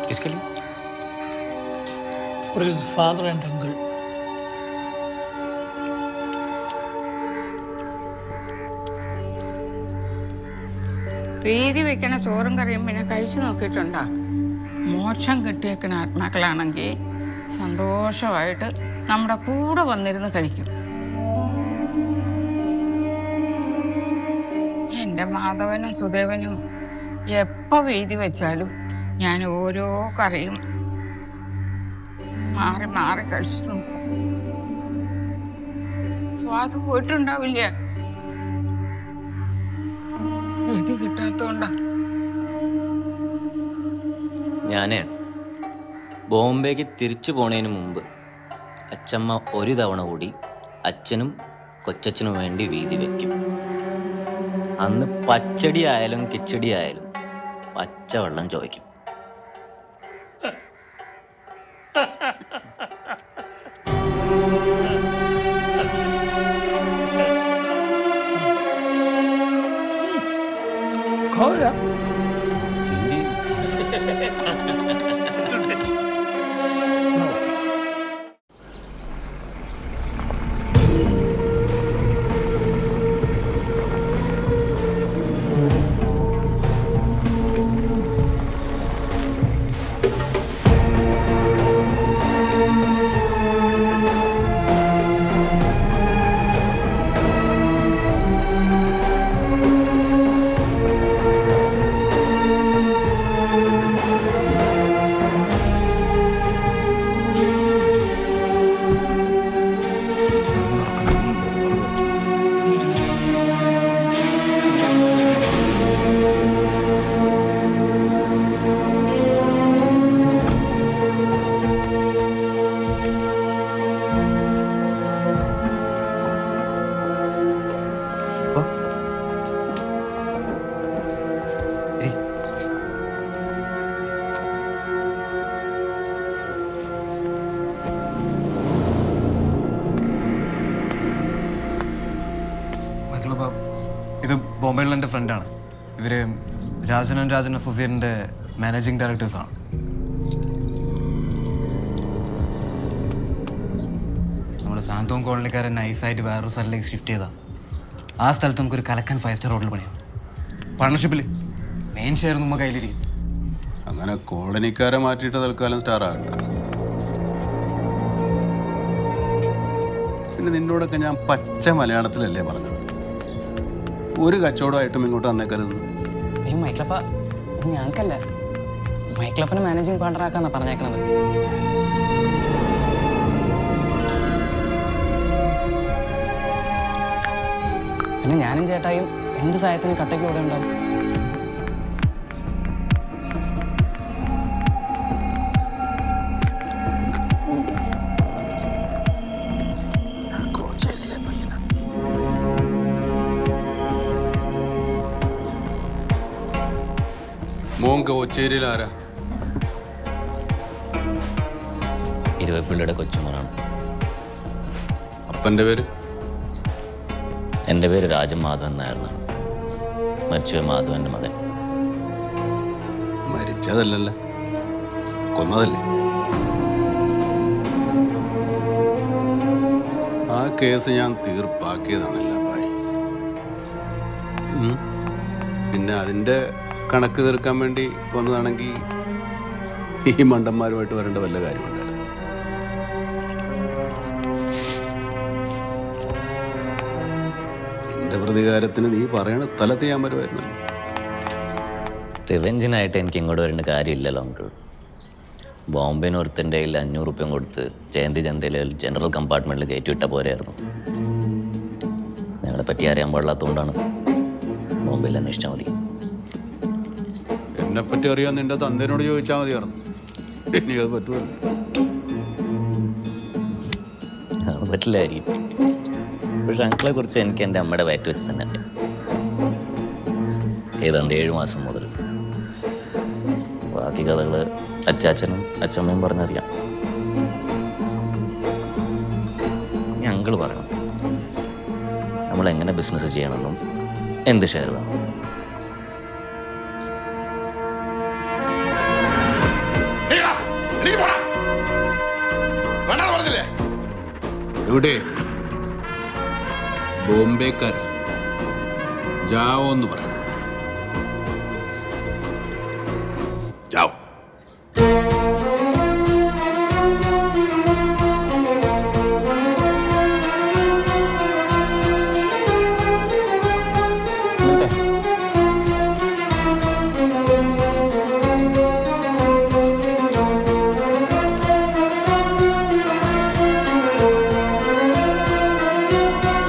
किसके लिए for his father and uncle. പ്രീതി വെക്കണ ചോറും കറിയും പിന്നെ കഴിച്ചു നോക്കിയിട്ടുണ്ടോ മോക്ഷം കിട്ടിയേക്കണ ആത്മാക്കളാണെങ്കിൽ സന്തോഷമായിട്ട് നമ്മുടെ കൂടെ വന്നിരുന്ന് കഴിക്കും എൻ്റെ മാധവനും സുദേവനും എപ്പോ വീതി വെച്ചാലും ഞാൻ ഓരോ കറിയും മാറി മാറി കഴിച്ചു നോക്കും സ്വാദ് പോയിട്ടുണ്ടാവില്ല വീതി കിട്ടാത്തോണ്ടാ ഞാൻ ബോംബെക്ക് തിരിച്ചു പോണതിന് മുമ്പ് അച്ചമ്മ ഒരു തവണ കൂടി അച്ഛനും കൊച്ചച്ഛനും വേണ്ടി വീതി വെക്കും അന്ന് പച്ചടി ആയാലും കിച്ചടി ആയാലും പച്ചവെള്ളം ചോദിക്കും Koya. മക്കളപ്പ ഇത് ബോംബെയിലുള്ള എൻ്റെ ഫ്രണ്ടാണ് ഇവര് രാജനൻ രാജൻ അസോസിയേറ്റിൻ്റെ മാനേജിങ് ഡയറക്ടേഴ്സാണ് നമ്മുടെ സാന്തോം കോളനിക്കാരൻ നൈസായിട്ട് വേറൊരു സ്ഥലത്തേക്ക് ഷിഫ്റ്റ് ചെയ്താ ആ സ്ഥലത്ത് നമുക്കൊരു കലക്കൻ ഫൈവ് സ്റ്റാർ ഹോട്ടൽ പണിയാം പാർട്ണർഷിപ്പിൽ മെയിൻ ഷെയർ നമ്മ കയ്യിലിരിക്കും അങ്ങനെ കോളനിക്കാരെ മാറ്റിയിട്ട് തൽക്കാലം സ്റ്റാർ ആകണ്ട പിന്നെ നിന്നോടൊക്കെ ഞാൻ പച്ച മലയാളത്തിലല്ലേ പറഞ്ഞത് ഒരു കച്ചവടമായിട്ടും ഇങ്ങോട്ട് വന്നേക്കരുത് അയ്യോ മൈക്ലപ്പ ഇത് ഞങ്ങൾക്കല്ല മൈക്ലപ്പനെ മാനേജിങ് പാർട്ണർ ആക്കാന്നാ പറഞ്ഞേക്കണത് പിന്നെ ഞാനും ചേട്ടായും എന്ത് സഹായത്തിനും കട്ടയ്ക്ക് കൂടെ ഉണ്ടാവും മോൻ കോച്ചേരിയിൽ ആരാ ഇരുവപ്പിള്ളിയുടെ കൊച്ചുമോനാണ് അപ്പൻ്റെ പേര് എൻ്റെ പേര് രാജൻ മാധവൻ നായർന്നാണ് മരിച്ചുപോയ മാധവൻ്റെ മകൻ മരിച്ചതല്ലല്ലോ കൊന്നതല്ലേ ആ കേസ് ഞാൻ തീർപ്പാക്കിയതാണല്ല ഭായി ഉം. പിന്നെ അതിൻ്റെ കണക്ക് തീർക്കാൻ വേണ്ടി വന്നതാണെങ്കിൽ ഈ മണ്ടന്മാരുമായിട്ട് വരേണ്ട വല്ല കാര്യമുണ്ടായിരുന്നു നിന്റെ പ്രതികാരത്തിന് നീ പറയണ സ്ഥലത്ത് ഞാൻ വരുമായിരുന്നല്ലോ റിവെഞ്ചിനായിട്ട് എനിക്ക് ഇങ്ങോട്ട് വരേണ്ട കാര്യമില്ലല്ലോ അങ്കിൾ ബോംബെന്ന് ഒരുത്തൻ്റെ കയ്യിൽ അഞ്ഞൂറ് റുപ്യം കൊടുത്ത് ജയന്തി ചന്തയിൽ ജനറൽ കമ്പാർട്ട്മെൻറ്റിൽ കയറ്റി വിട്ട പോലെയായിരുന്നു ഞങ്ങളെ പറ്റി അറിയാൻ പാടില്ലാത്തതുകൊണ്ടാണ് ബോംബെയിൽ അന്വേഷിച്ചാൽ മതി എന്നെ പറ്റി അറിയാൻ നിന്റെ തന്തേനോട് ചോദിച്ചാൽ മതിയായിരുന്നു എനിക്കത് പറ്റുമല്ലോ അത് പറ്റില്ലായിരിക്കും പക്ഷെ അങ്കിളെ കുറിച്ച് എനിക്ക് എൻ്റെ അമ്മയുടെ വയറ്റ് വെച്ച് തന്നെ അറിയാം ഏതാണ്ട് ഏഴ് മാസം മുതൽ ബാക്കി കഥകൾ അച്ചാച്ചനും അച്ചമ്മയും പറഞ്ഞറിയാം ഇനി അങ്കിള് പറയണം നമ്മൾ എങ്ങനെ ബിസിനസ് ചെയ്യണമെന്നും എന്ത് ഷെയർ വേണം എവിടെ ബോംബെക്കാർ ജാവോ എന്ന് പറയണം ജാവോ